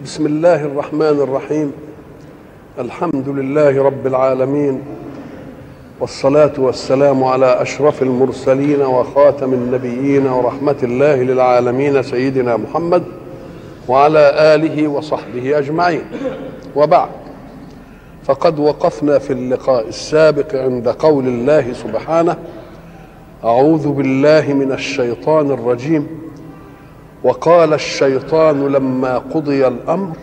بسم الله الرحمن الرحيم الحمد لله رب العالمين والصلاة والسلام على أشرف المرسلين وخاتم النبيين ورحمة الله للعالمين سيدنا محمد وعلى آله وصحبه أجمعين وبعد فقد وقفنا في اللقاء السابق عند قول الله سبحانه أعوذ بالله من الشيطان الرجيم وقال الشيطان لما قضي الامر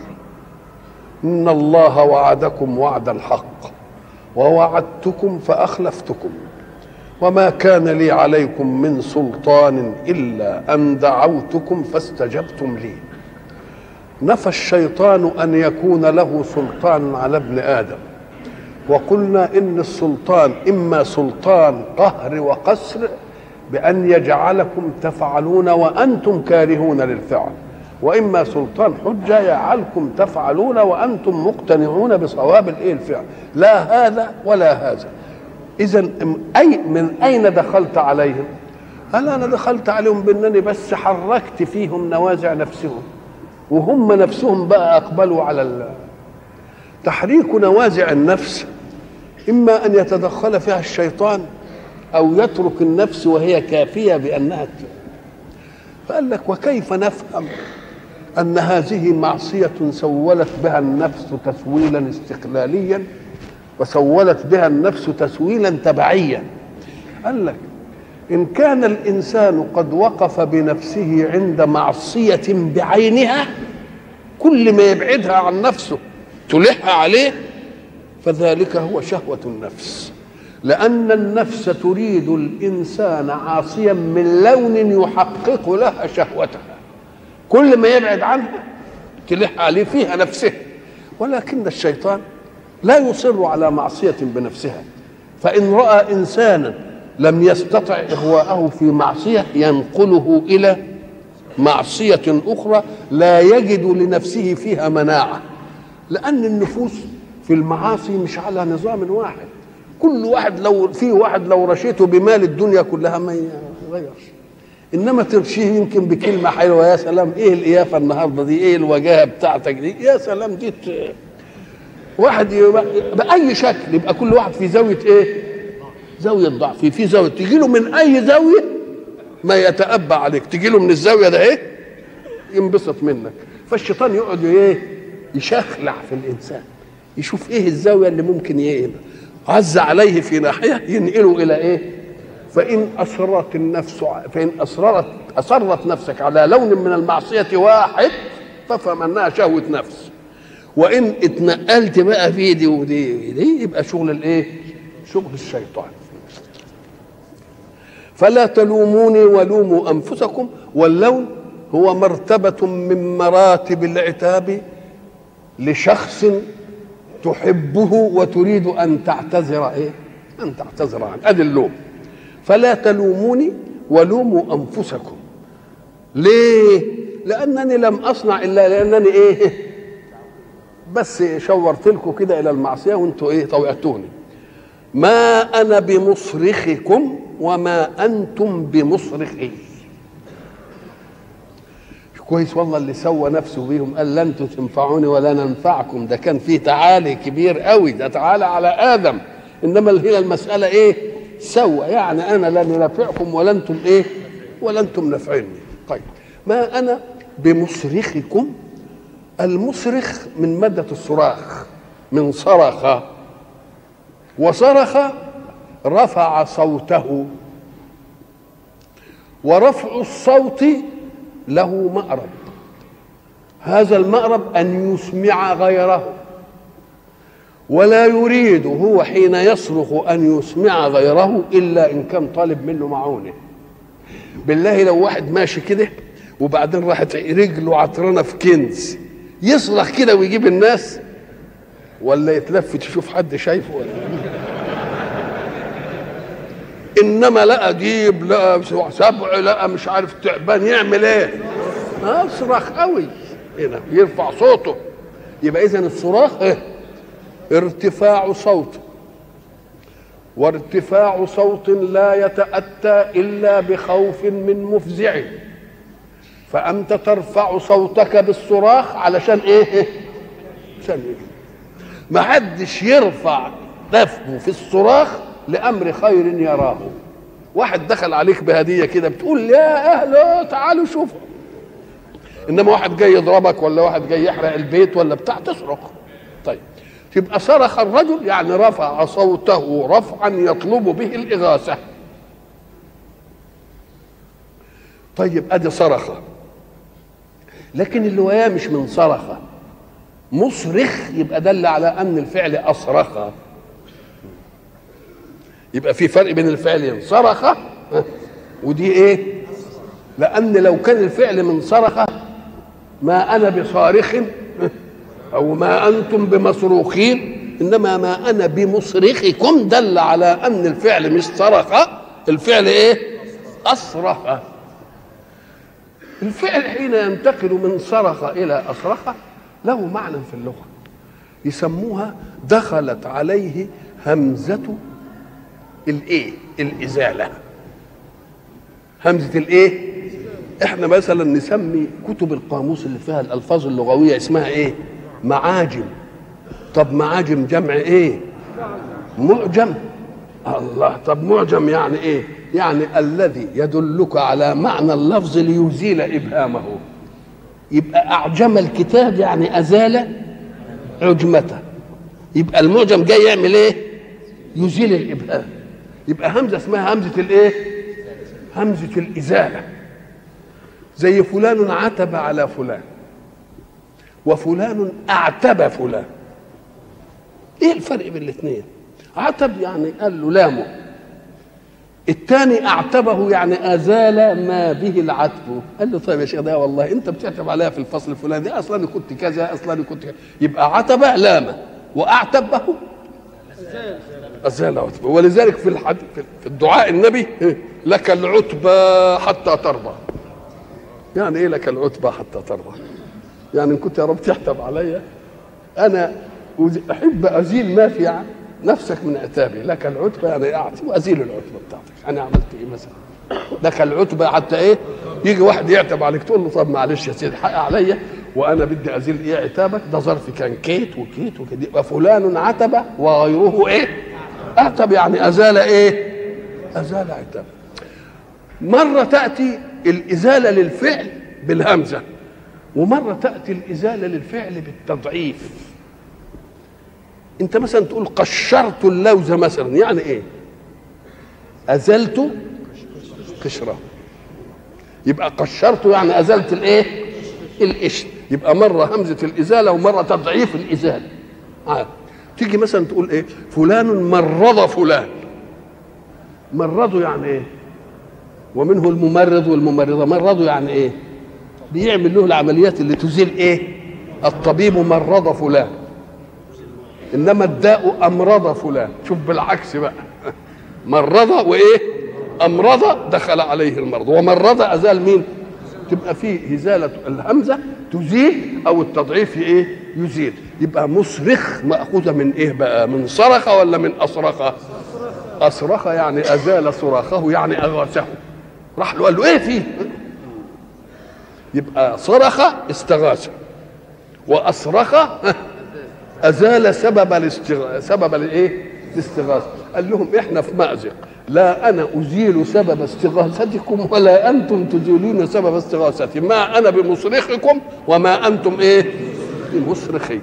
ان الله وعدكم وعد الحق ووعدتكم فاخلفتكم وما كان لي عليكم من سلطان الا ان دعوتكم فاستجبتم لي نفى الشيطان ان يكون له سلطان على ابن ادم وقلنا ان السلطان اما سلطان قهر وقسر بأن يجعلكم تفعلون وأنتم كارهون للفعل وإما سلطان حجة يجعلكم تفعلون وأنتم مقتنعون بصواب الإيه الفعل لا هذا ولا هذا إذا أي من أين دخلت عليهم؟ هل أنا دخلت عليهم بأنني بس حركت فيهم نوازع نفسهم وهم نفسهم بقى أقبلوا على ال... تحريك نوازع النفس إما أن يتدخل فيها الشيطان أو يترك النفس وهي كافية بأنها فقال لك وكيف نفهم أن هذه معصية سولت بها النفس تسويلا استقلاليا وسولت بها النفس تسويلا تبعيا قال لك إن كان الإنسان قد وقف بنفسه عند معصية بعينها كل ما يبعدها عن نفسه تلح عليه فذلك هو شهوة النفس لأن النفس تريد الإنسان عاصيا من لون يحقق لها شهوتها كل ما يبعد عنها تلح عليه فيها نفسه ولكن الشيطان لا يصر على معصية بنفسها فإن رأى إنسانا لم يستطع إغواءه في معصية ينقله إلى معصية أخرى لا يجد لنفسه فيها مناعة لأن النفوس في المعاصي مش على نظام واحد كل واحد لو في واحد لو رشيته بمال الدنيا كلها ما يغيرش انما ترشيه يمكن بكلمه حلوه يا سلام ايه القيافه النهارده دي ايه الوجاهه بتاعتك دي يا سلام دي واحد يبقى باي شكل يبقى كل واحد في زاويه ايه زاويه ضعف في زاويه تجي له من اي زاويه ما يتأبى عليك تجي له من الزاويه ده ايه ينبسط منك فالشيطان يقعد ايه يشخلع في الانسان يشوف ايه الزاويه اللي ممكن يبقى عز عليه في ناحيه ينقله الى ايه؟ فان اصرت النفس فان اصررت اصرت نفسك على لون من المعصيه واحد فافهم انها شهوه نفس وان اتنقلت بقى في دي ودي دي يبقى شغل الايه؟ شغل الشيطان فلا تلوموني ولوموا انفسكم واللوم هو مرتبه من مراتب العتاب لشخص تحبه وتريد ان تعتذر ايه؟ ان تعتذر عنه ادي اللوم فلا تلوموني ولوموا انفسكم ليه؟ لانني لم اصنع الا لانني ايه؟ بس شورت لكم كده الى المعصيه وانتم ايه؟ طوعتوني ما انا بمصرخكم وما انتم بمصرخي كويس والله اللي سوى نفسه بيهم قال لن تنفعوني ولا ننفعكم ده كان فيه تعالي كبير قوي ده تعالى على ادم انما هنا المساله ايه سوى يعني انا لن نافعكم ولا انتم ايه ولا انتم نافعيني طيب ما انا بمصرخكم المصرخ من ماده الصراخ من صرخ وصرخ رفع صوته ورفع الصوت له مأرب هذا المأرب أن يسمع غيره ولا يريد هو حين يصرخ أن يسمع غيره إلا إن كان طالب منه معونة بالله لو واحد ماشي كده وبعدين راحت رجله عطرانة في كنز يصرخ كده ويجيب الناس ولا يتلفت يشوف حد شايفه ولا انما لقى ديب لقى سبع لقى مش عارف تعبان يعمل ايه اصرخ قوي هنا يرفع صوته يبقى اذا الصراخ ايه ارتفاع صوت وارتفاع صوت لا يتأتى إلا بخوف من مفزع فانت ترفع صوتك بالصراخ علشان ايه عشان ايه ما حدش يرفع دفه في الصراخ لامر خير يراه واحد دخل عليك بهديه كده بتقول يا اهلا تعالوا شوفوا انما واحد جاي يضربك ولا واحد جاي يحرق البيت ولا بتاع تصرخ طيب تبقى صرخ الرجل يعني رفع صوته رفعا يطلب به الاغاثه طيب ادي صرخه لكن اللي وياه مش من صرخه مصرخ يبقى دل على ان الفعل اصرخ يبقى في فرق بين الفعلين صرخ ودي ايه لان لو كان الفعل من صرخ ما انا بصارخ او ما انتم بمصروخين انما ما انا بمصرخكم دل على ان الفعل مش صرخ الفعل ايه اصرخ الفعل حين ينتقل من صرخ الى اصرخ له معنى في اللغه يسموها دخلت عليه همزه الايه الازاله همزه الايه احنا مثلا نسمي كتب القاموس اللي فيها الالفاظ اللغويه اسمها ايه معاجم طب معاجم جمع ايه معجم الله طب معجم يعني ايه يعني الذي يدلك على معنى اللفظ ليزيل ابهامه يبقى اعجم الكتاب يعني ازال عجمته يبقى المعجم جاي يعمل ايه يزيل الابهام يبقى همزه اسمها همزه الايه همزه الازاله زي فلان عتب على فلان وفلان اعتب فلان ايه الفرق بين الاثنين عتب يعني قال له لامه الثاني اعتبه يعني ازال ما به العتب قال له طيب يا شيخ ده والله انت بتعتب عليها في الفصل الفلاني اصلا أنا كنت كذا اصلا أنا كنت كذا. يبقى عتب لامه واعتبه ازال عتبه ولذلك في الحد... في الدعاء النبي لك العتبى حتى ترضى يعني ايه لك العتبى حتى ترضى يعني ان كنت يا رب تحتب عليا انا احب ازيل ما في نفسك من عتابي لك العتبى يعني اعطي وازيل العتبى بتاعتك انا عملت ايه مثلا لك العتبى حتى ايه يجي واحد يعتب عليك تقول له طب معلش يا سيدي حق عليا وانا بدي ازيل ايه عتابك ده ظرف كان كيت وكيت وكده يبقى فلان عتب وغيره ايه اعتب يعني ازال ايه ازال عتاب مره تاتي الازاله للفعل بالهمزه ومره تاتي الازاله للفعل بالتضعيف انت مثلا تقول قشرت اللوز مثلا يعني ايه ازلت قشره يبقى قشرته يعني ازلت الايه القشر يبقى مره همزه الازاله ومره تضعيف الازاله آه. تيجي مثلا تقول ايه فلان مرض فلان مرضه يعني ايه ومنه الممرض والممرضه مرضه يعني ايه بيعمل له العمليات اللي تزيل ايه الطبيب مرض فلان انما الداء امرض فلان شوف بالعكس بقى مرض وايه امرض دخل عليه المرض ومرض ازال مين تبقى فيه ازاله الهمزه تزيل او التضعيف ايه يزيل يبقى مصرخ ماخوذه من ايه بقى من صرخ ولا من اصرخ اصرخ يعني ازال صراخه يعني اغاثه راح له قال له ايه فيه يبقى صرخ استغاث واصرخ ازال سبب الاستغ... سبب الايه الاستغاثه قال لهم احنا في مازق لا انا ازيل سبب استغاثتكم ولا انتم تزيلون سبب استغاثتي ما انا بمصرخكم وما انتم ايه بمصرخي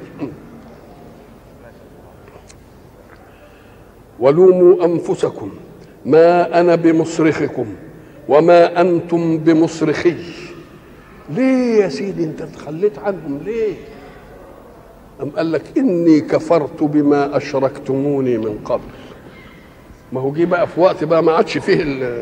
ولوموا انفسكم ما انا بمصرخكم وما انتم بمصرخي ليه يا سيدي انت تخليت عنهم ليه أم قال لك إني كفرت بما أشركتموني من قبل ما هو جه بقى في وقت بقى ما عادش فيه ال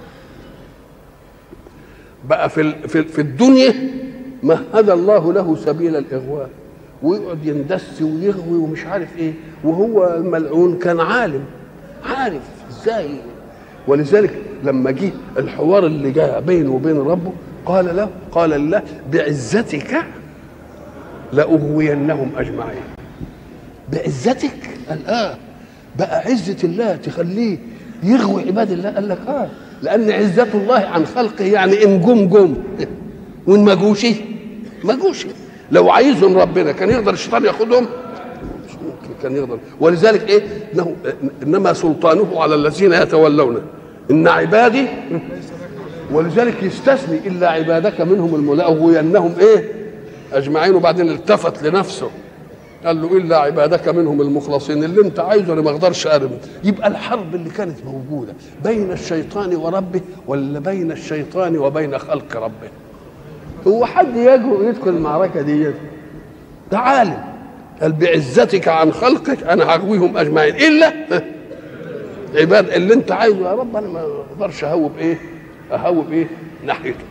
بقى في في في الدنيا مهد الله له سبيل الإغواء ويقعد يندس ويغوي ومش عارف ايه وهو الملعون كان عالم عارف ازاي ولذلك لما جه الحوار اللي جاء بينه وبين ربه قال له قال لله بعزتك لأغوينهم أجمعين بعزتك قال آه بقى عزة الله تخليه يغوي عباد الله قال لك آه لأن عزة الله عن خلقه يعني إن جم جم وان ما جوش ما جوش لو عايزهم ربنا كان يقدر الشيطان ياخدهم مش ممكن كان يقدر ولذلك ايه انه انما سلطانه على الذين يتولونه ان عبادي ولذلك يستثني الا عبادك منهم الملاغوينهم ايه اجمعين وبعدين التفت لنفسه قال له الا عبادك منهم المخلصين اللي انت عايزه انا ما اقدرش ارم يبقى الحرب اللي كانت موجوده بين الشيطان وربه ولا بين الشيطان وبين خلق ربه هو حد يجرؤ يدخل المعركه دي ده عالم قال بعزتك عن خلقك انا هغويهم اجمعين الا عباد اللي انت عايزه يا رب انا ما اقدرش اهوب ايه اهوب ايه ناحيته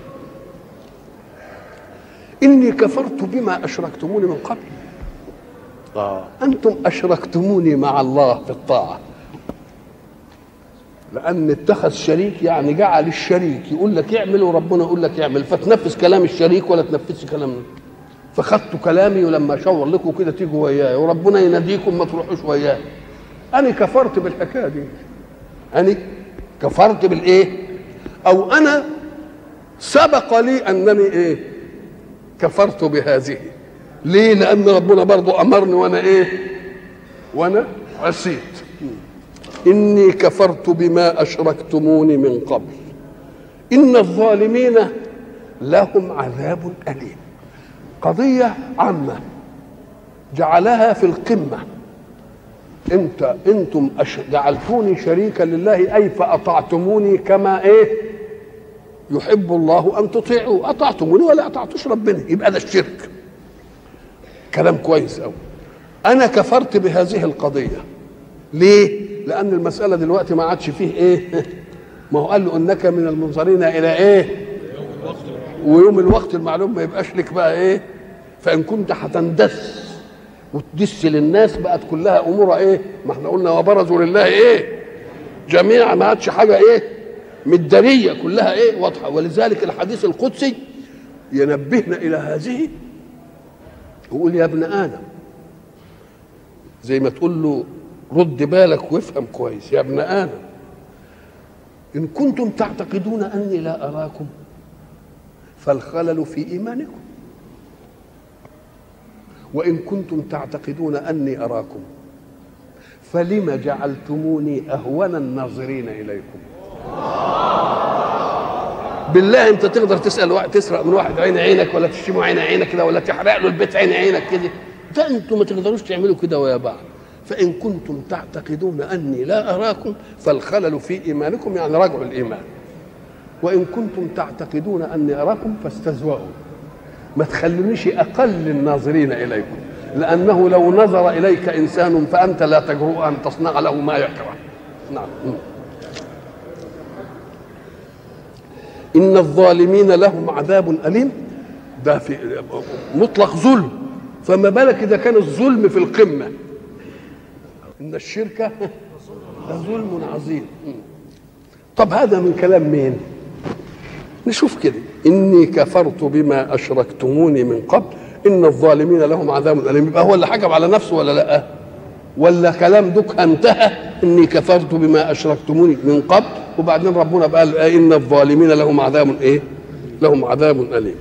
اني كفرت بما اشركتموني من قبل آه. أنتم أشركتموني مع الله في الطاعة لأن اتخذ شريك يعني جعل الشريك يقول لك اعمل وربنا يقول لك اعمل فتنفذ كلام الشريك ولا تنفذش كلام فخدتوا كلامي ولما اشاور لكم كده تيجوا وياي وربنا يناديكم ما تروحوش وياي أنا كفرت بالحكاية دي أنا كفرت بالإيه؟ أو أنا سبق لي أنني إيه؟ كفرت بهذه ليه لان ربنا برضو امرني وانا ايه وانا عصيت اني كفرت بما اشركتموني من قبل ان الظالمين لهم عذاب اليم قضيه عامه جعلها في القمه انت انتم أش... جعلتوني شريكا لله اي فاطعتموني كما ايه يحب الله ان تطيعوا اطعتموني ولا اطعتوش ربنا يبقى ده الشرك كلام كويس قوي انا كفرت بهذه القضيه ليه لان المساله دلوقتي ما عادش فيه ايه ما هو قال له انك من المنظرين الى ايه ويوم الوقت المعلوم ما يبقاش لك بقى ايه فان كنت هتندس وتدس للناس بقت كلها امورها ايه ما احنا قلنا وبرزوا لله ايه جميعا ما عادش حاجه ايه مداريه كلها ايه واضحه ولذلك الحديث القدسي ينبهنا الى هذه يقول يا ابن ادم زي ما تقول له رد بالك وافهم كويس يا ابن ادم ان كنتم تعتقدون اني لا اراكم فالخلل في ايمانكم وان كنتم تعتقدون اني اراكم فلم جعلتموني اهون الناظرين اليكم بالله انت تقدر تسال واحد تسرق من واحد عين عينك ولا تشتمه عين عينك كده ولا تحرق له البيت عين عينك كده ده انتم ما تقدروش تعملوا كده ويا بعض فان كنتم تعتقدون اني لا اراكم فالخلل في ايمانكم يعني رجع الايمان وان كنتم تعتقدون اني اراكم فاستزوأوا ما تخلونيش اقل الناظرين اليكم لانه لو نظر اليك انسان فانت لا تجرؤ ان تصنع له ما يكره نعم ان الظالمين لهم عذاب اليم ده في مطلق ظلم فما بالك اذا كان الظلم في القمه ان الشرك ده ظلم عظيم طب هذا من كلام مين نشوف كده اني كفرت بما اشركتموني من قبل ان الظالمين لهم عذاب اليم يبقى هو اللي حكم على نفسه ولا لا ولا كلام دوك انتهى اني كفرت بما اشركتموني من قبل وبعدين ربنا قال ان الظالمين لهم عذاب ايه لهم عذاب اليم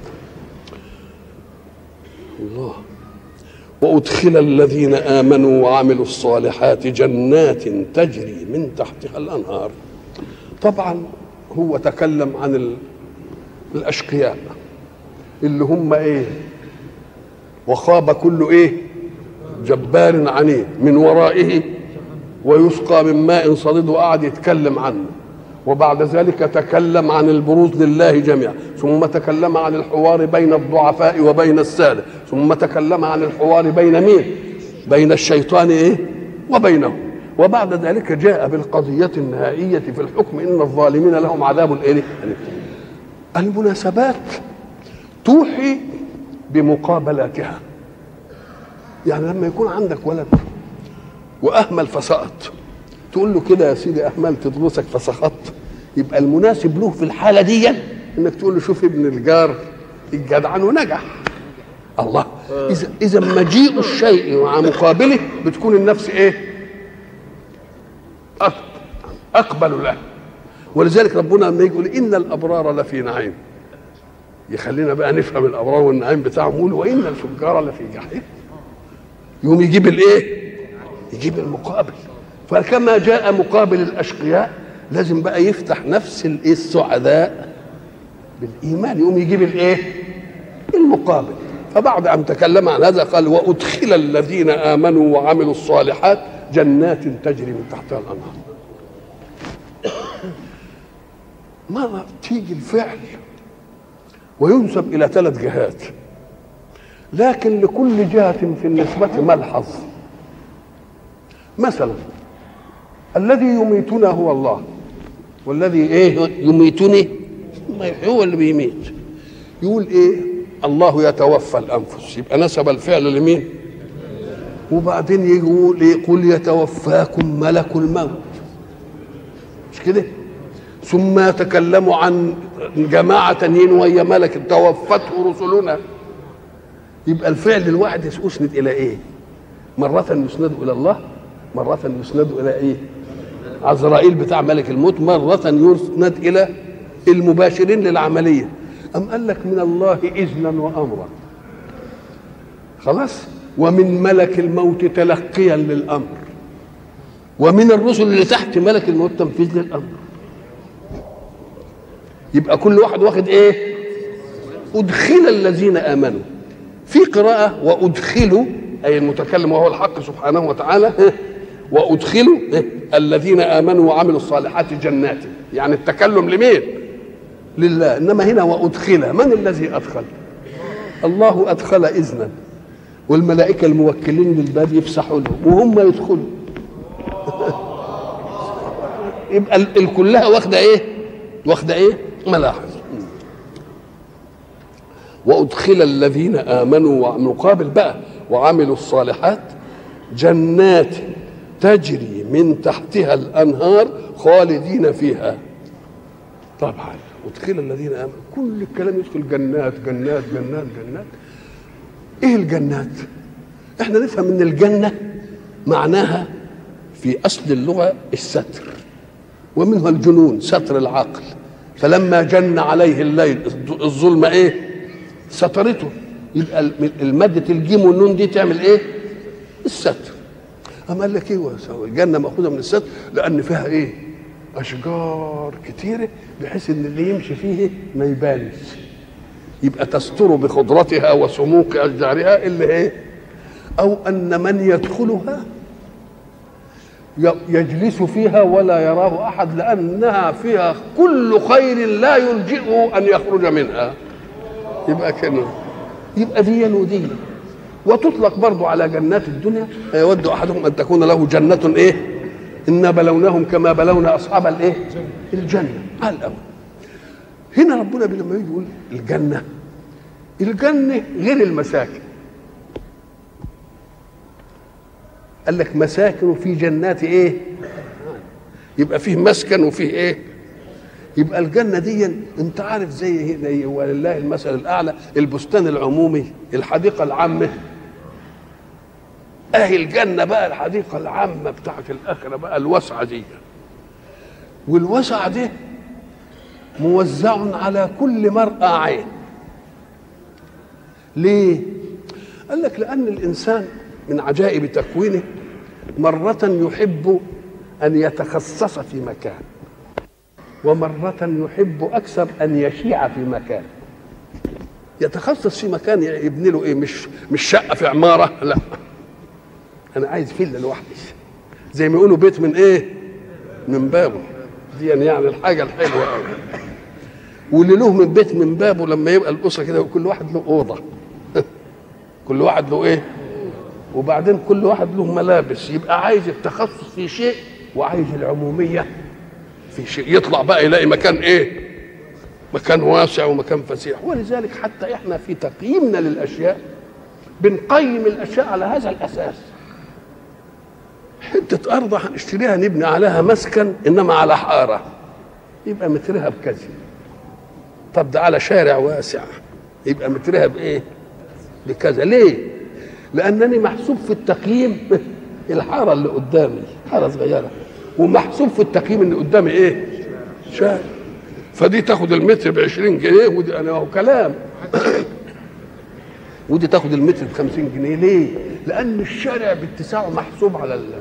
الله وادخل الذين امنوا وعملوا الصالحات جنات تجري من تحتها الانهار طبعا هو تكلم عن ال... الاشقياء اللي هم ايه وخاب كل ايه جبار عنيد من ورائه ويسقى من ماء صديد وقعد يتكلم عنه وبعد ذلك تكلم عن البروز لله جميعا ثم تكلم عن الحوار بين الضعفاء وبين السادة ثم تكلم عن الحوار بين مين بين الشيطان ايه وبينه وبعد ذلك جاء بالقضية النهائية في الحكم إن الظالمين لهم عذاب إيه المناسبات توحي بمقابلاتها يعني لما يكون عندك ولد واهمل فسقط تقول له كده يا سيدي اهملت دروسك فسقطت يبقى المناسب له في الحاله دي انك تقول له شوف ابن الجار الجدعان ونجح الله اذا اذا مجيء الشيء مع مقابله بتكون النفس ايه اقبل له ولذلك ربنا لما يقول ان الابرار لفي نعيم يخلينا بقى نفهم الابرار والنعيم بتاعهم يقول وان الفجار لفي جحيم يقوم يجيب الايه يجيب المقابل فكما جاء مقابل الاشقياء لازم بقى يفتح نفس الايه السعداء بالايمان يقوم يجيب الايه المقابل فبعد ان تكلم عن هذا قال وادخل الذين امنوا وعملوا الصالحات جنات تجري من تحتها الانهار مرة تيجي الفعل وينسب إلى ثلاث جهات لكن لكل جهة في النسبة ملحظ مثلا الذي يميتنا هو الله والذي ايه يميتني هو اللي بيميت يقول ايه الله يتوفى الانفس يبقى نسب الفعل لمين وبعدين يقول يقول يتوفاكم ملك الموت مش كده ثم يتكلموا عن جماعة تانيين وهي ملك توفته رسلنا يبقى الفعل الواحد يسند إلى إيه؟ مرة يسند إلى الله مرة يسند إلى إيه؟ عزرائيل بتاع ملك الموت مرة يسند إلى المباشرين للعملية أم قال لك من الله إذنا وأمرا خلاص ومن ملك الموت تلقيا للأمر ومن الرسل اللي تحت ملك الموت تنفيذ للأمر يبقى كل واحد واخد ايه ادخل الذين امنوا في قراءه وادخلوا اي المتكلم وهو الحق سبحانه وتعالى وادخلوا الذين امنوا وعملوا الصالحات جنات يعني التكلم لمين لله انما هنا وادخل من الذي ادخل الله ادخل اذنا والملائكه الموكلين للباب يفسحوا لهم وهم يدخلوا يبقى الكلها واخده ايه واخده ايه ملاحظ وادخل الذين امنوا ومقابل بقى وعملوا الصالحات جنات تجري من تحتها الانهار خالدين فيها طبعا ادخل الذين امنوا كل الكلام يدخل جنات جنات جنات جنات ايه الجنات احنا نفهم ان الجنه معناها في اصل اللغه الستر ومنها الجنون ستر العقل فلما جن عليه الليل الظلمه ايه سترته يبقى المادة الجيم والنون دي تعمل ايه الستر أما قال لك ايه الجنة مأخوذة من الستر لأن فيها ايه أشجار كتيرة بحيث إن اللي يمشي فيه ما يبانش يبقى تستر بخضرتها وسموك أشجارها اللي ايه أو أن من يدخلها يجلس فيها ولا يراه احد لانها فيها كل خير لا يلجئه ان يخرج منها يبقى كده يبقى دي ودي وتطلق برضو على جنات الدنيا يود احدهم ان تكون له جنه ايه انا بلوناهم كما بلونا اصحاب الايه الجنه على الاول هنا ربنا لما يجي يقول الجنه الجنه غير المساكن قال لك مساكن في جنات ايه يبقى فيه مسكن وفيه ايه يبقى الجنه دي انت عارف زي, زي ولله المثل الاعلى البستان العمومي الحديقه العامه اهي الجنه بقى الحديقه العامه بتاعت الاخره بقى الواسعه دي والوسع دي موزع على كل مرأى عين ليه قال لك لأن الإنسان من عجائب تكوينه مرة يحب أن يتخصص في مكان ومرة يحب أكثر أن يشيع في مكان يتخصص في مكان يبني له إيه مش مش شقة في عمارة لا أنا عايز فيلا لوحدي زي ما يقولوا بيت من إيه من بابه دي يعني الحاجة الحلوة قوي واللي له من بيت من بابه لما يبقى الأسرة كده وكل واحد له أوضة كل واحد له إيه وبعدين كل واحد له ملابس يبقى عايز التخصص في شيء وعايز العموميه في شيء يطلع بقى يلاقي مكان ايه مكان واسع ومكان فسيح ولذلك حتى احنا في تقييمنا للاشياء بنقيم الاشياء على هذا الاساس حته ارض هنشتريها نبني عليها مسكن انما على حاره يبقى مترها بكذا طب ده على شارع واسع يبقى مترها بايه بكذا ليه لانني محسوب في التقييم الحاره اللي قدامي حاره صغيره ومحسوب في التقييم ان قدامي ايه شارع فدي تاخد المتر ب 20 جنيه ودي انا هو كلام ودي تاخد المتر ب 50 جنيه ليه؟ لان الشارع باتساعه محسوب على ال...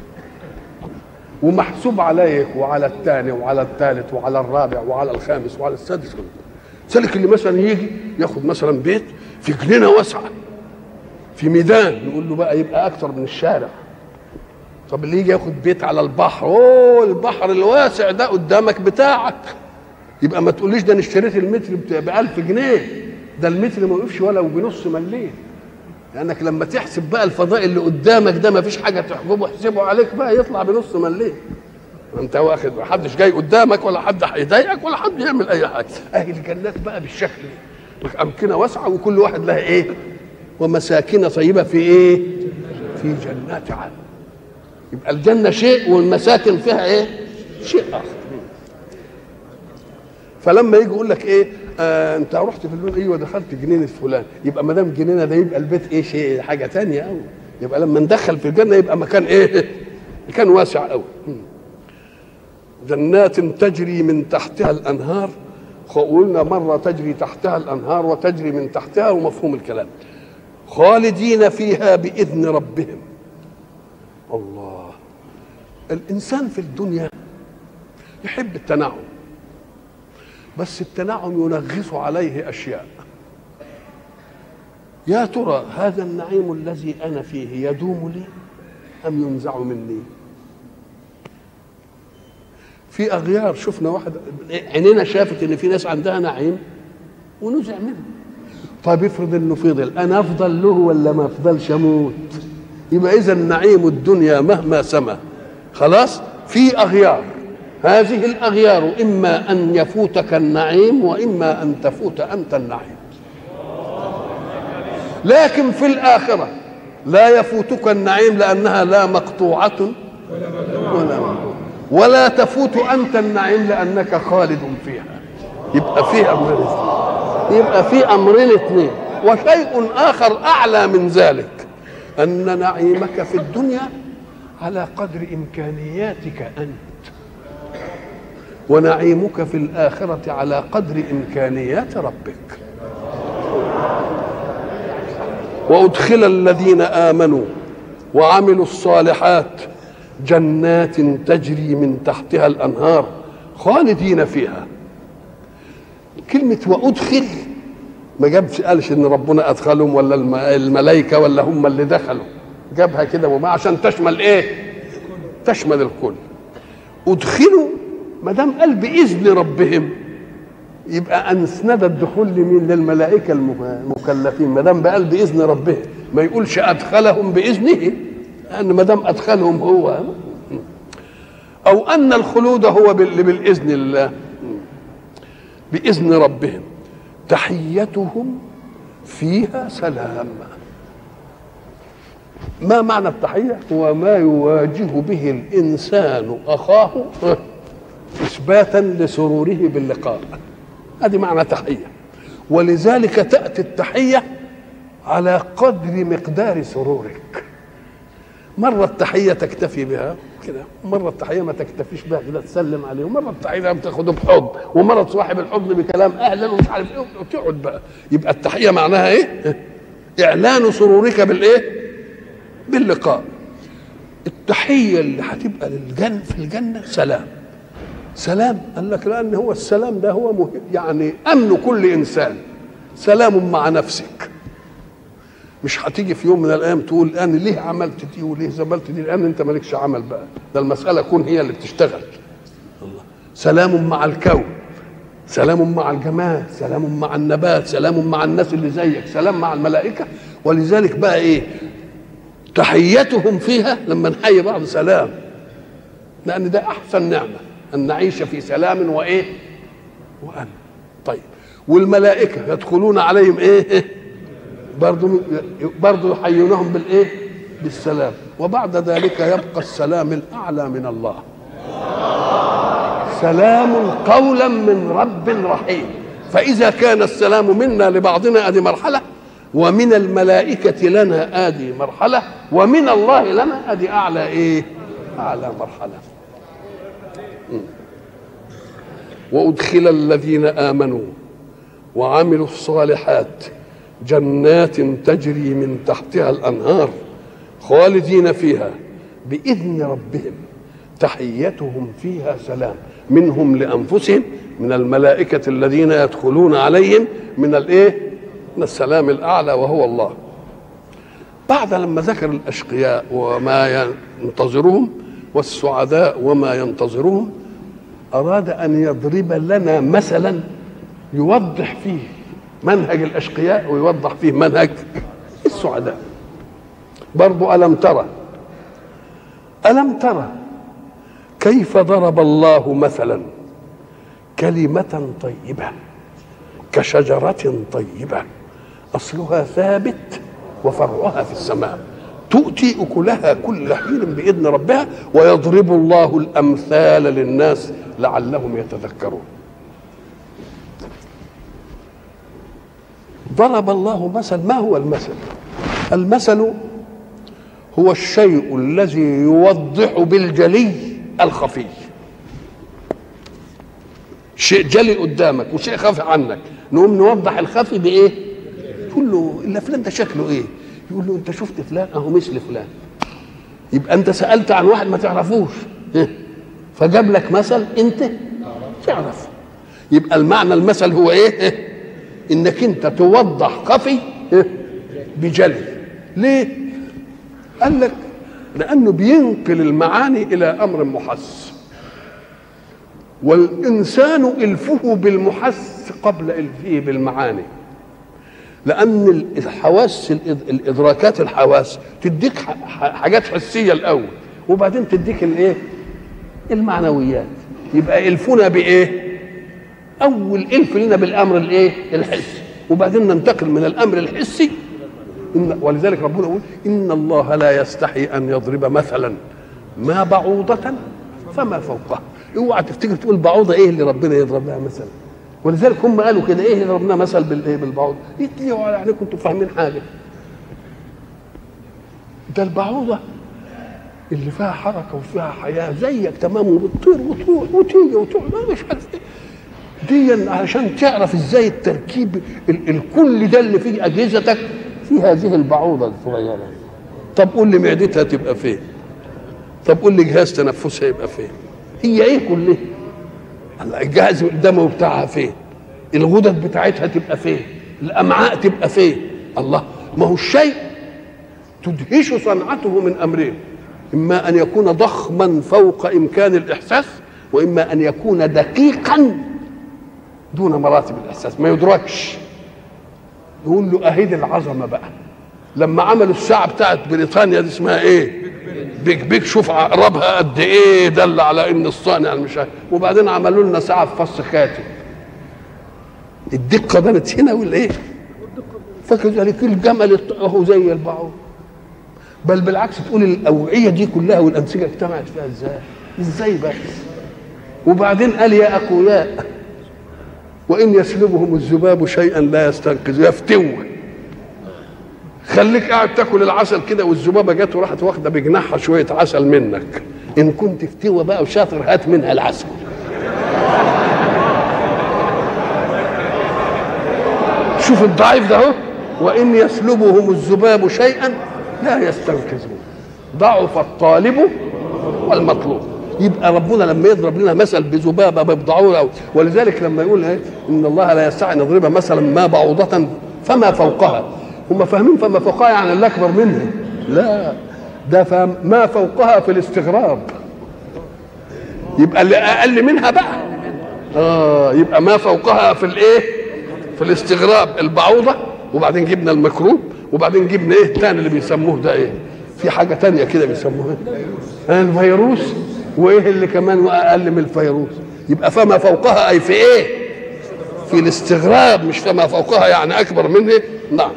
ومحسوب عليك وعلى الثاني وعلى الثالث وعلى الرابع وعلى الخامس وعلى السادس سلك اللي مثلا يجي ياخد مثلا بيت في جنينه واسعه في ميدان نقول له بقى يبقى اكتر من الشارع طب اللي يجي ياخد بيت على البحر اوه البحر الواسع ده قدامك بتاعك يبقى ما تقوليش ده انا اشتريت المتر ب 1000 جنيه ده المتر ما وقفش ولو بنص مليم لانك لما تحسب بقى الفضاء اللي قدامك ده ما فيش حاجه تحجبه احسبه عليك بقى يطلع بنص مليم انت واخد ما حدش جاي قدامك ولا حد هيضايقك ولا حد يعمل اي حاجه اهي الجنات بقى بالشكل ده امكنه واسعه وكل واحد لها ايه ومساكن طيبه في ايه في جنات عدن يبقى الجنه شيء والمساكن فيها ايه شيء اخر فلما يجي يقول لك ايه آه انت رحت في اللون ايوه دخلت جنينه فلان يبقى ما دام جنينه ده يبقى البيت ايه شيء حاجه تانية قوي يبقى لما ندخل في الجنه يبقى مكان ايه مكان واسع قوي جنات تجري من تحتها الانهار قلنا مره تجري تحتها الانهار وتجري من تحتها ومفهوم الكلام خالدين فيها باذن ربهم الله الانسان في الدنيا يحب التنعم بس التنعم ينغص عليه اشياء يا ترى هذا النعيم الذي انا فيه يدوم لي ام ينزع مني في اغيار شفنا واحد عينينا شافت ان في ناس عندها نعيم ونزع منه طيب افرض انه فضل انا افضل له ولا ما افضلش اموت يبقى اذا نعيم الدنيا مهما سما خلاص في اغيار هذه الاغيار اما ان يفوتك النعيم واما ان تفوت انت النعيم لكن في الاخره لا يفوتك النعيم لانها لا مقطوعه ولا مقطوعة ولا تفوت انت النعيم لانك خالد فيها يبقى في امرين اثنين يبقى في امرين اثنين وشيء اخر اعلى من ذلك ان نعيمك في الدنيا على قدر امكانياتك انت ونعيمك في الاخره على قدر امكانيات ربك وادخل الذين امنوا وعملوا الصالحات جنات تجري من تحتها الانهار خالدين فيها كلمه وادخل ما جابش قالش ان ربنا ادخلهم ولا الملائكه ولا هم اللي دخلوا جابها كده وما عشان تشمل ايه تشمل الكل ادخلوا ما دام قال باذن ربهم يبقى اسند الدخول لمين للملائكه المكلفين ما دام قال باذن ربهم ما يقولش ادخلهم باذنه لان ما دام ادخلهم هو او ان الخلود هو باذن الله باذن ربهم تحيتهم فيها سلام ما معنى التحيه هو ما يواجه به الانسان اخاه اثباتا لسروره باللقاء هذه معنى تحيه ولذلك تاتي التحيه على قدر مقدار سرورك مرة التحية تكتفي بها كده مرة التحية ما تكتفيش بها كده تسلم عليه ومرة التحية بتاخده بحضن ومرة صاحب الحضن بكلام أهلا ومش عارف إيه وتقعد بقى يبقى التحية معناها إيه؟ إعلان سرورك بالإيه؟ باللقاء التحية اللي هتبقى للجنة في الجنة سلام سلام قال لك لأن هو السلام ده هو مهم يعني أمن كل إنسان سلام مع نفسك مش هتيجي في يوم من الايام تقول انا ليه عملت دي وليه زملت دي الان انت مالكش عمل بقى ده المساله كون هي اللي بتشتغل الله سلام مع الكون سلام مع الجمال سلام مع النبات سلام مع الناس اللي زيك سلام مع الملائكه ولذلك بقى ايه تحيتهم فيها لما نحيي بعض سلام لان ده احسن نعمه ان نعيش في سلام وايه وامن طيب والملائكه يدخلون عليهم ايه برضو برضو يحيونهم بالايه بالسلام وبعد ذلك يبقى السلام الاعلى من الله سلام قولا من رب رحيم فاذا كان السلام منا لبعضنا ادي مرحله ومن الملائكة لنا ادي مرحلة ومن الله لنا ادي اعلى ايه؟ اعلى مرحلة. وادخل الذين امنوا وعملوا الصالحات جنات تجري من تحتها الانهار خالدين فيها باذن ربهم تحيتهم فيها سلام منهم لانفسهم من الملائكه الذين يدخلون عليهم من الايه من السلام الاعلى وهو الله بعد لما ذكر الاشقياء وما ينتظرهم والسعداء وما ينتظرهم اراد ان يضرب لنا مثلا يوضح فيه منهج الاشقياء ويوضح فيه منهج السعداء برضو الم ترى الم ترى كيف ضرب الله مثلا كلمه طيبه كشجره طيبه اصلها ثابت وفرعها في السماء تؤتي اكلها كل حين باذن ربها ويضرب الله الامثال للناس لعلهم يتذكرون ضرب الله مثل ما هو المثل المثل هو الشيء الذي يوضح بالجلي الخفي شيء جلي قدامك وشيء خفي عنك نقوم نوضح الخفي بايه تقول له الا فلان ده شكله ايه يقول له انت شفت فلان اهو مثل فلان يبقى انت سالت عن واحد ما تعرفوش فجاب لك مثل انت تعرف يبقى المعنى المثل هو ايه انك انت توضح خفي بجلي ليه قال لك لانه بينقل المعاني الى امر محس والانسان الفه بالمحس قبل الفه بالمعاني لان الحواس الادراكات الحواس تديك حاجات حسيه الاول وبعدين تديك الايه المعنويات يبقى الفنا بايه اول الف لنا بالامر الايه الحسي وبعدين ننتقل من الامر الحسي إن ولذلك ربنا يقول ان الله لا يستحي ان يضرب مثلا ما بعوضة فما فوقها اوعى تفتكر تقول بعوضة ايه اللي ربنا يضرب لها مثلا ولذلك هم قالوا كده ايه اللي ربنا مثل بالايه بالبعوضة يتليوا على عينيكم انتوا فاهمين حاجة ده البعوضة اللي فيها حركة وفيها حياة زيك تمام وبتطير وتروح وتيجي وتقعد مش عارف ايه دي علشان تعرف ازاي التركيب ال- الكل ده اللي في اجهزتك في هذه البعوضه الصغيره طب قول لي معدتها تبقى فين طب قول لي جهاز تنفسها يبقى فين هي ايه كلها هلا الجهاز الدموي بتاعها فين الغدد بتاعتها تبقى فين الامعاء تبقى فين الله ما هو الشيء تدهش صنعته من امرين اما ان يكون ضخما فوق امكان الاحساس واما ان يكون دقيقا دون مراتب الاحساس ما يدركش يقول له اهيد العظمه بقى لما عملوا الساعه بتاعت بريطانيا دي اسمها ايه بيك بيك شوف عقربها قد ايه دل على ان الصانع مش عارف. وبعدين عملوا لنا ساعه في فص خاتم الدقه بانت هنا ولا ايه فكذلك الجمل اهو زي البعوض بل بالعكس تقول الاوعيه دي كلها والانسجه اجتمعت فيها ازاي ازاي بس وبعدين قال يا اقوياء وان يسلبهم الذباب شيئا لا يستنقذ يفتوه خليك قاعد تاكل العسل كده والذبابه جت وراحت واخده بجناحها شويه عسل منك ان كنت فتوه بقى وشاطر هات منها العسل شوف الضعيف ده اهو وان يسلبهم الذباب شيئا لا يستنقذوه ضعف الطالب والمطلوب يبقى ربنا لما يضرب لنا مثل بذبابه ببضعوره ولذلك لما يقول ايه ان الله لا يستطيع ان يضرب مثلا ما بعوضه فما فوقها هم فاهمين فما فوقها يعني اللي اكبر منها لا ده فهم ما فوقها في الاستغراب يبقى اللي اقل منها بقى اه يبقى ما فوقها في الايه في الاستغراب البعوضه وبعدين جبنا المكروب وبعدين جبنا ايه الثاني اللي بيسموه ده ايه في حاجه تانية كده بيسموها إيه؟ الفيروس وايه اللي كمان اقل من الفيروس يبقى فما فوقها اي في ايه في الاستغراب مش فما فوقها يعني اكبر منه نعم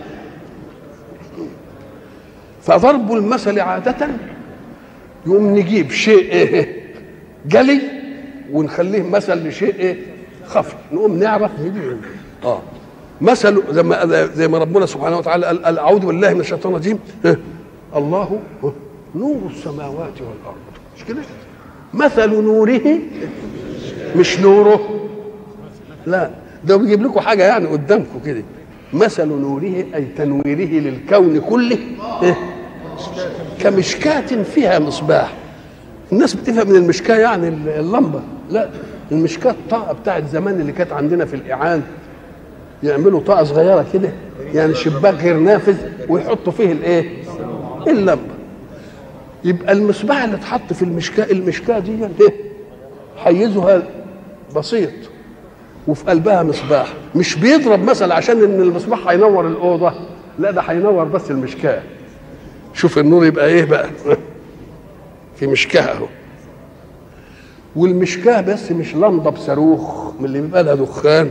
فضرب المثل عادة يقوم نجيب شيء إيه جلي ونخليه مثل لشيء إيه خفي نقوم نعرف نجيب اه مثل زي ما زي ما ربنا سبحانه وتعالى قال قال اعوذ بالله من الشيطان الرجيم إيه؟ الله نور السماوات والارض مش كده مثل نوره مش نوره لا ده بيجيب لكم حاجه يعني قدامكم كده مثل نوره اي تنويره للكون كله إيه؟ كمشكاة فيها مصباح الناس بتفهم من المشكاة يعني اللمبة لا المشكاة الطاقة بتاعت زمان اللي كانت عندنا في الإعان يعملوا طاقة صغيرة كده يعني شباك غير نافذ ويحطوا فيه الايه؟ اللمبة يبقى المصباح اللي اتحط في المشكاة المشكاة دي ايه؟ حيزها بسيط وفي قلبها مصباح مش بيضرب مثلا عشان ان المصباح هينور الاوضه لا ده هينور بس المشكاه شوف النور يبقى ايه بقى في مشكاه اهو والمشكاه بس مش لمضه بصاروخ من اللي بيبقى لها دخان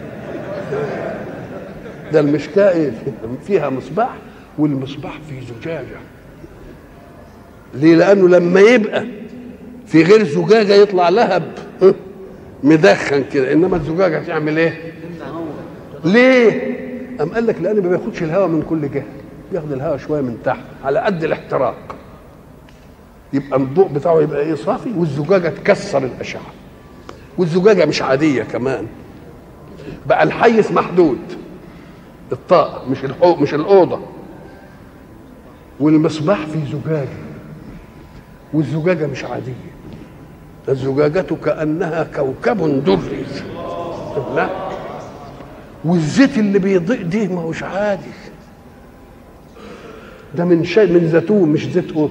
ده المشكاه ايه فيها مصباح والمصباح فيه زجاجه ليه لانه لما يبقى في غير زجاجه يطلع لهب مدخن كده انما الزجاجه هتعمل ايه ليه ام قال لك لان ما بياخدش الهواء من كل جهه بياخد الهواء شويه من تحت على قد الاحتراق يبقى الضوء بتاعه يبقى ايه صافي والزجاجه تكسر الاشعه والزجاجه مش عاديه كمان بقى الحيز محدود الطاقه مش الحو مش الاوضه والمصباح في زجاجه والزجاجه مش عاديه الزجاجة كأنها كوكب دري لا والزيت اللي بيضيء دي ما هوش عادي ده من شيء من زيتون مش زيت قطن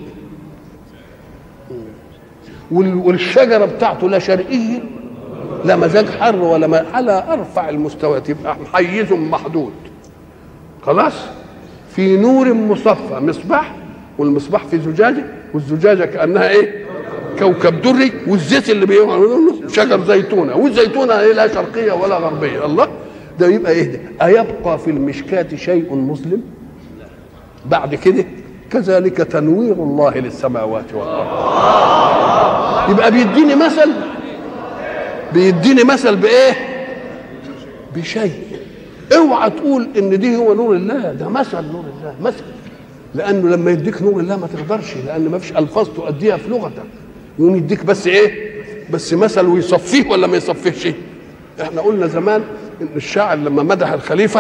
والشجرة بتاعته لا شرقية لا مزاج حر ولا ما على أرفع المستويات يبقى حيز محدود خلاص في نور مصفى مصباح والمصباح في زجاجة والزجاجة كأنها إيه كوكب دري والزيت اللي بيعمل شجر زيتونه والزيتونه لا شرقيه ولا غربيه الله ده يبقى ايه ده ايبقى في المشكاه شيء مظلم بعد كده كذلك تنوير الله للسماوات والارض يبقى بيديني مثل بيديني مثل بايه بشيء اوعى تقول ان دي هو نور الله ده مثل نور الله مثل لانه لما يديك نور الله ما تقدرش لان ما فيش الفاظ تؤديها في لغتك يقوم يديك بس ايه بس مثل ويصفيه ولا ما يصفيهش احنا قلنا زمان ان الشاعر لما مدح الخليفه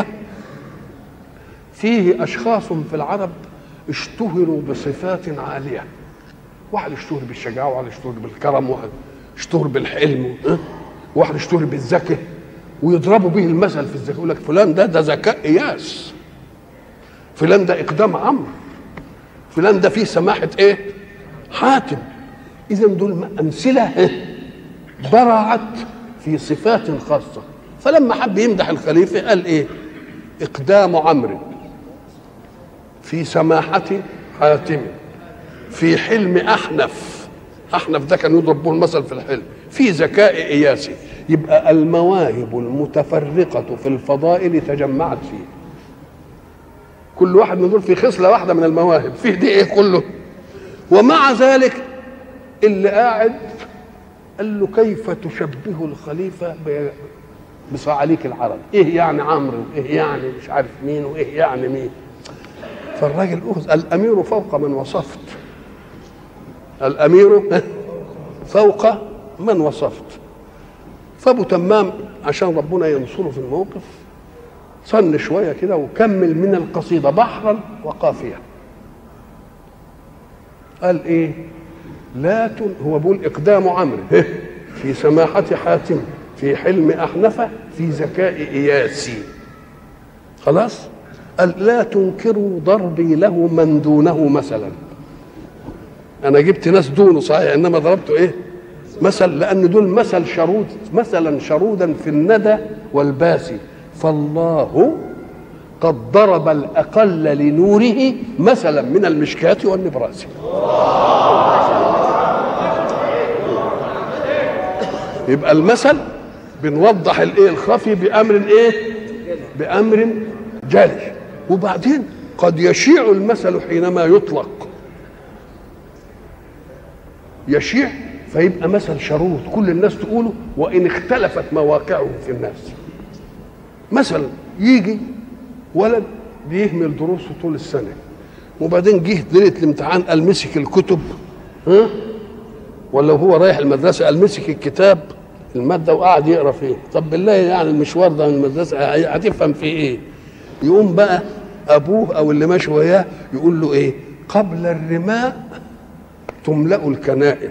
فيه اشخاص في العرب اشتهروا بصفات عاليه واحد اشتهر بالشجاعه وواحد اشتهر بالكرم وواحد اشتهر بالحلم وواحد اشتهر بالذكاء ويضربوا به المثل في الذكاء يقول لك فلان ده ده ذكاء اياس فلان ده اقدام عمرو فلان ده فيه سماحه ايه حاتم اذا دول امثله برعت في صفات خاصه فلما حب يمدح الخليفه قال ايه اقدام عمرو في سماحه حاتم في حلم احنف احنف ده كان يضرب به المثل في الحلم في ذكاء اياسي يبقى المواهب المتفرقه في الفضائل تجمعت فيه كل واحد من دول في خصله واحده من المواهب فيه دي ايه كله ومع ذلك اللي قاعد قال له كيف تشبه الخليفة بصعاليك العرب ايه يعني عمرو وايه يعني مش عارف مين وايه يعني مين فالراجل أخذ الأمير فوق من وصفت الأمير فوق من وصفت فأبو تمام عشان ربنا ينصره في الموقف صن شوية كده وكمل من القصيدة بحرا وقافية قال ايه لا تن هو بيقول اقدام عمرو في سماحة حاتم في حلم أحنفة في ذكاء إياسي خلاص قال لا تنكروا ضربي له من دونه مثلا أنا جبت ناس دونه صحيح إنما ضربته إيه مثل لأن دول مثل شرود مثلا شرودا في الندى والباسي فالله قد ضرب الأقل لنوره مثلا من المشكاة والنبراس يبقى المثل بنوضح الايه الخفي بامر ايه بامر جلي وبعدين قد يشيع المثل حينما يطلق يشيع فيبقى مثل شرود كل الناس تقوله وان اختلفت مواقعه في الناس مثلا يجي ولد بيهمل دروسه طول السنه وبعدين جه ليله الامتحان قال مسك الكتب ها ولا هو رايح المدرسه قال مسك الكتاب الماده وقعد يقرا فيه طب بالله يعني المشوار ده من المدرسه هتفهم فيه ايه يقوم بقى ابوه او اللي ماشي وياه يقول له ايه قبل الرماء تملا الكنائن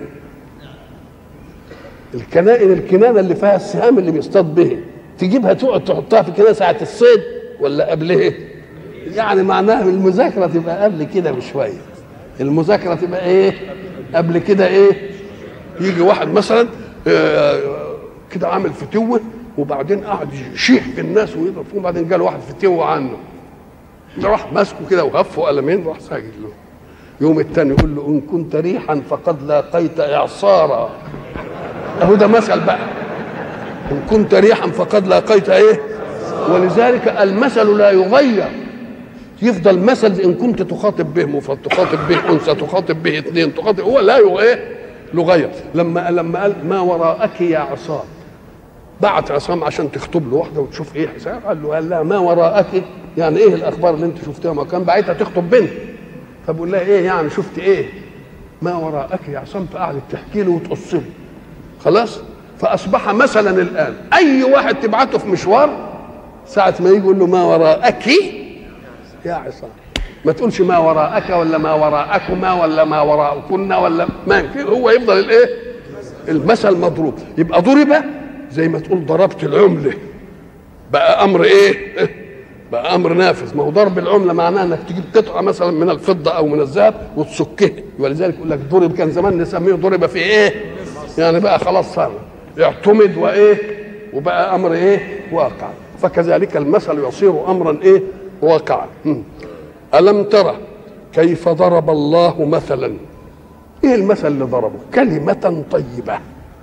الكنائن الكنانه اللي فيها السهام اللي بيصطاد به تجيبها تقعد تحطها في كده ساعه الصيد ولا قبلها يعني معناها المذاكره تبقى قبل كده بشويه المذاكره تبقى ايه قبل كده ايه يجي واحد مثلا آه، كده عامل فتوه وبعدين قعد يشيح في الناس ويضرب فيهم وبعدين جاله واحد فتوه عنه راح ماسكه كده وهفه قلمين راح ساجد له يوم التاني يقول له ان كنت ريحا فقد لاقيت اعصارا اهو ده مثل بقى ان كنت ريحا فقد لاقيت ايه ولذلك المثل لا يغير يفضل مثل ان كنت تخاطب به مفرد تخاطب به انثى تخاطب به اثنين تخاطب هو لا يغ- ايه يغير لما لما قال ما وراءك يا عصام بعت عصام عشان تخطب له واحده وتشوف ايه حساب قال له قال لها ما وراءك يعني ايه الاخبار اللي انت شفتها ما كان بعتها تخطب بنت فبقول لها ايه يعني شفت ايه ما وراءك يا عصام فقعدت تحكي له وتقص له خلاص فاصبح مثلا الان اي واحد تبعته في مشوار ساعه ما يجي يقول له ما وراءك يا عصام ما تقولش ما وراءك ولا ما وراءكما ولا ما وراءكن ولا ما يمكن هو يفضل الايه المثل مضروب يبقى ضرب زي ما تقول ضربت العمله بقى امر ايه بقى امر نافذ ما هو ضرب العمله معناه انك تجيب قطعه مثلا من الفضه او من الذهب وتسكها ولذلك يقول لك ضرب كان زمان نسميه ضرب في ايه يعني بقى خلاص صار اعتمد وايه وبقى امر ايه واقع فكذلك المثل يصير امرا ايه واقعا مم. الم ترى كيف ضرب الله مثلا ايه المثل اللي ضربه كلمه طيبه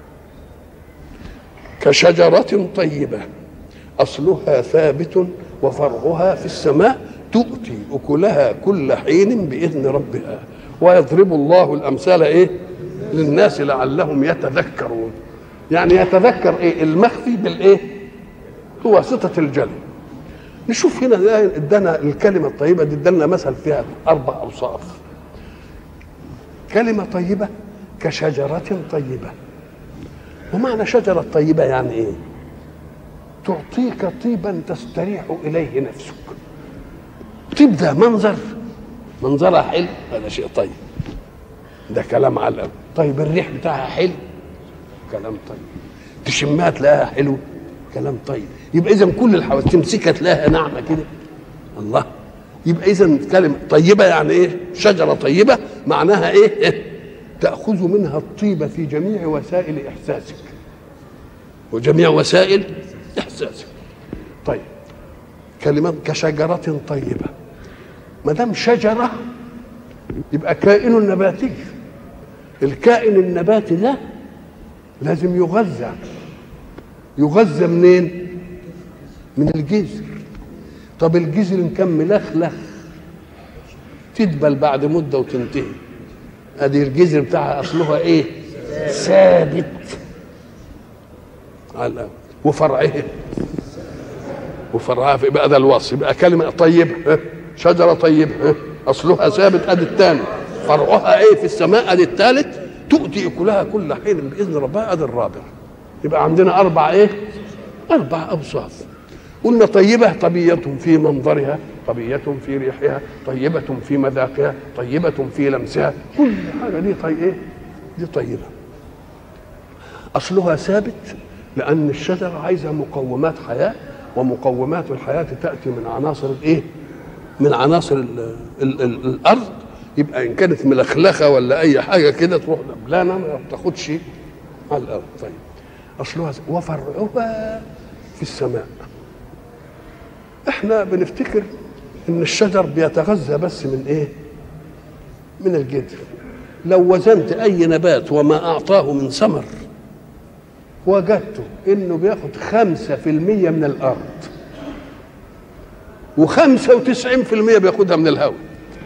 كشجره طيبه اصلها ثابت وفرعها في السماء تؤتي اكلها كل حين باذن ربها ويضرب الله الامثال ايه للناس لعلهم يتذكرون يعني يتذكر ايه المخفي بالايه بواسطه الجلي نشوف هنا الآية ادانا الكلمه الطيبه دي ادانا مثل فيها اربع اوصاف كلمه طيبه كشجره طيبه ومعنى شجره طيبه يعني ايه تعطيك طيبا تستريح اليه نفسك طيب ده منظر منظرها حلو هذا شيء طيب ده كلام على الأول. طيب الريح بتاعها حلو كلام طيب تشمها تلاقيها حلو كلام طيب يبقى اذا كل الحواس تمسكها تلاقيها ناعمه كده الله يبقى اذا كلمه طيبه يعني ايه شجره طيبه معناها ايه, إيه؟ تاخذ منها الطيبه في جميع وسائل احساسك وجميع وسائل احساسك طيب كلمه كشجره طيبه ما دام شجره يبقى كائن نباتي الكائن النباتي ده لازم يغذى يغذى منين من الجذر طب الجذر ان كان ملخلخ تدبل بعد مده وتنتهي ادي الجذر بتاعها اصلها ايه ثابت على الأول. وفرعه وفرعها في بقى ده الوصف يبقى كلمه طيبه ها؟ شجره طيبه ها؟ اصلها ثابت ادي الثاني فرعها ايه في السماء ادي الثالث تؤتي اكلها كل حين باذن ربها ادي الرابع يبقى عندنا اربع ايه اربع اوصاف قلنا طيبه طبيعه في منظرها طبيعه في ريحها طيبه في مذاقها طيبه في لمسها كل حاجه دي طي ايه دي طيبه اصلها ثابت لان الشجره عايزه مقومات حياه ومقومات الحياه تاتي من عناصر الايه من عناصر ال ال ال الارض يبقى ان كانت ملخلخه ولا اي حاجه كده تروح دبلانه ما تاخدش على الارض طيب اصلها ز- وفرعها في السماء احنا بنفتكر ان الشجر بيتغذى بس من ايه من الجذر لو وزنت اي نبات وما اعطاه من ثمر وجدته انه بياخد خمسة في المية من الارض وخمسة وتسعين في المية بياخدها من الهواء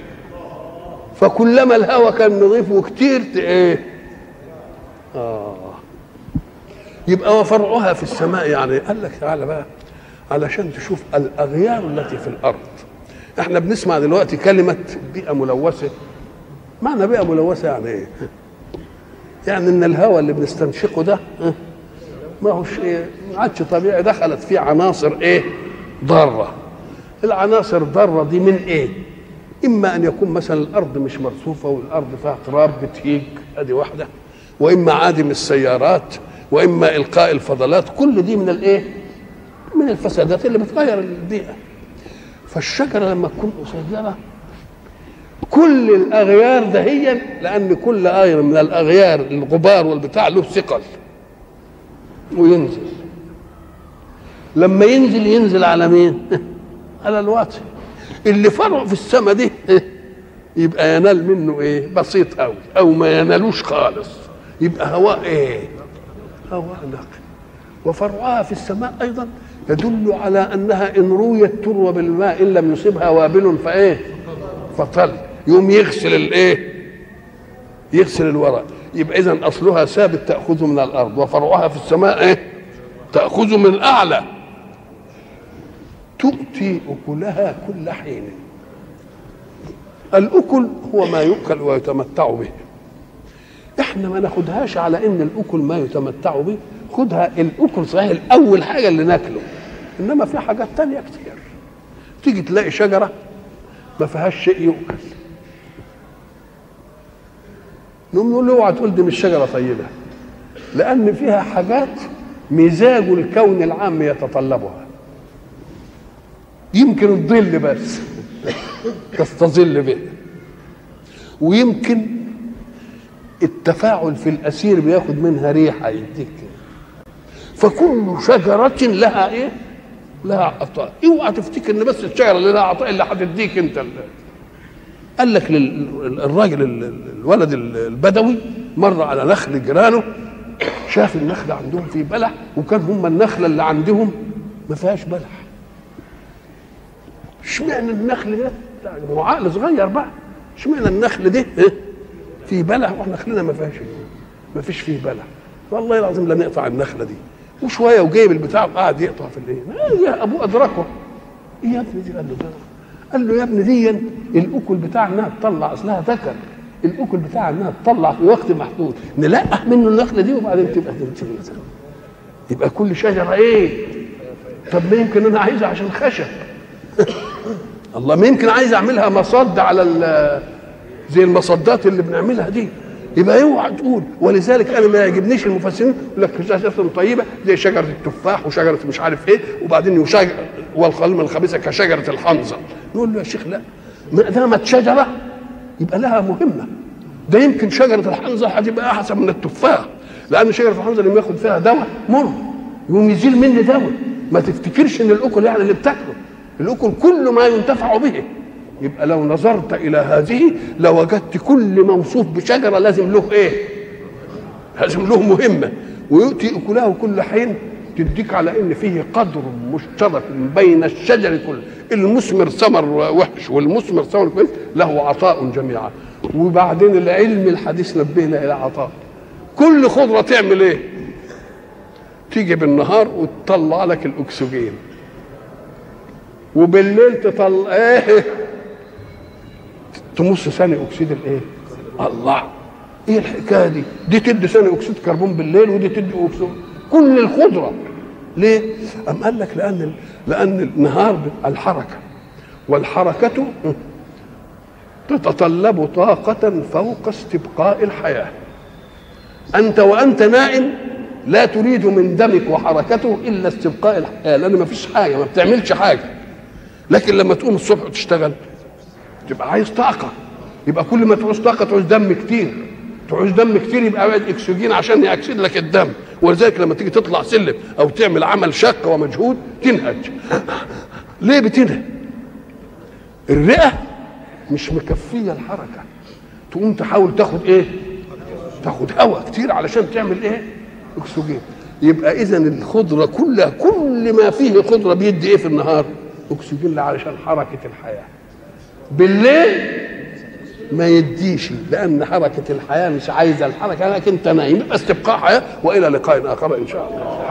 فكلما الهواء كان نظيف وكتير ت- ايه اه يبقى وفرعها في السماء يعني قال لك تعالى بقى علشان تشوف الاغيار التي في الارض احنا بنسمع دلوقتي كلمه بيئه ملوثه معنى بيئه ملوثه يعني ايه يعني ان الهواء اللي بنستنشقه ده ها، ما هوش ايه ما عادش طبيعي دخلت فيه عناصر ايه ضاره العناصر ضاره دي من ايه اما ان يكون مثلا الارض مش مرصوفه والارض فيها تراب بتهيج ادي واحده واما عادم السيارات واما القاء الفضلات كل دي من الايه من الفسادات اللي بتغير البيئه فالشجره لما تكون قصيره كل الاغيار دهيا لان كل غير من الاغيار الغبار والبتاع له ثقل وينزل لما ينزل ينزل على مين على الواطي اللي فرعه في السماء دي يبقى ينال منه ايه بسيط قوي او ما ينالوش خالص يبقى هواء ايه هواء نقي وفرعها في السماء ايضا يدل على انها ان رويت تروى بالماء ان لم يصبها وابل فايه فطل يوم يغسل الايه يغسل الورق يبقى اذا اصلها ثابت تاخذه من الارض وفرعها في السماء ايه تاخذه من اعلى تؤتي اكلها كل حين الاكل هو ما يؤكل ويتمتع به احنا ما ناخدهاش على ان الاكل ما يتمتع به خدها الاكل صحيح الاول حاجه اللي ناكله انما في حاجات تانية كتير تيجي تلاقي شجره ما فيهاش شيء يؤكل نقوم نقول له اوعى تقول دي مش شجره طيبه لان فيها حاجات مزاج الكون العام يتطلبها يمكن الظل بس تستظل به ويمكن التفاعل في الاسير بياخد منها ريحه يديك فكل شجره لها ايه؟ لها عطاء اوعى تفتكر ان بس الشجره اللي لها عطاء اللي هتديك انت اللي. قال لك الراجل الولد البدوي مر على نخل جيرانه شاف النخل عندهم فيه بلح وكان هم النخله اللي عندهم ما فيهاش بلح اشمعنى النخل ده هو عقل صغير بقى اشمعنى النخل ده فيه بلح واحنا نخلنا ما فيهاش ما فيش فيه بلح والله العظيم لا نقطع النخله دي وشويه وجايب البتاع وقعد يقطع في الايه يا ابوه ادركه ايه يا ابني دي قال له ده قال له يا ابني دي الاكل بتاع انها تطلع اصلها ذكر الاكل بتاع انها تطلع في وقت محدود نلقح منه النخله دي وبعدين تبقى تنتهي يبقى كل شجره ايه طب ما يمكن انا عايزها عشان خشب الله ما يمكن عايز اعملها مصد على زي المصدات اللي بنعملها دي يبقى اوعى تقول ولذلك انا ما يعجبنيش المفسرين يقول لك شجره طيبه زي شجره التفاح وشجره مش عارف ايه وبعدين يشجر والقلم الخبيثه كشجره الحنظل نقول له يا شيخ لا ما دامت شجره يبقى لها مهمه ده يمكن شجره الحنظل هتبقى احسن من التفاح لان شجره الحنظل لما ياخد فيها دواء مر يقوم يزيل مني دواء ما تفتكرش ان الاكل يعني اللي بتاكله الاكل كل ما ينتفع به يبقى لو نظرت الى هذه لوجدت كل موصوف بشجره لازم له ايه لازم له مهمه ويؤتي اكله كل حين تديك على ان فيه قدر مشترك بين الشجر كله المثمر ثمر وحش والمثمر ثمر كويس له عطاء جميعا وبعدين العلم الحديث نبهنا الى عطاء كل خضره تعمل ايه تيجي بالنهار وتطلع لك الاكسجين وبالليل تطلع ايه تمص ثاني اكسيد الايه الله ايه الحكايه دي دي تدي ثاني اكسيد كربون بالليل ودي تدي اكسيد كل الخضره ليه ام قال لك لان لان النهار الحركه والحركه تتطلب طاقة فوق استبقاء الحياة أنت وأنت نائم لا تريد من دمك وحركته إلا استبقاء الحياة لأن ما فيش حاجة ما بتعملش حاجة لكن لما تقوم الصبح وتشتغل تبقى عايز طاقة يبقى كل ما تعوز طاقة تعوز دم كتير تعوز دم كتير يبقى عايز اكسجين عشان يأكسد لك الدم ولذلك لما تيجي تطلع سلم او تعمل عمل شاق ومجهود تنهج ليه بتنهج الرئة مش مكفية الحركة تقوم تحاول تاخد ايه تاخد هواء كتير علشان تعمل ايه اكسجين يبقى اذا الخضرة كلها كل ما فيه خضرة بيدي ايه في النهار اكسجين علشان حركة الحياة بالليل ما يديش لان حركه الحياه مش عايزه الحركه لكن انت نايم يبقى استبقاء حياه والى لقاء اخر ان شاء الله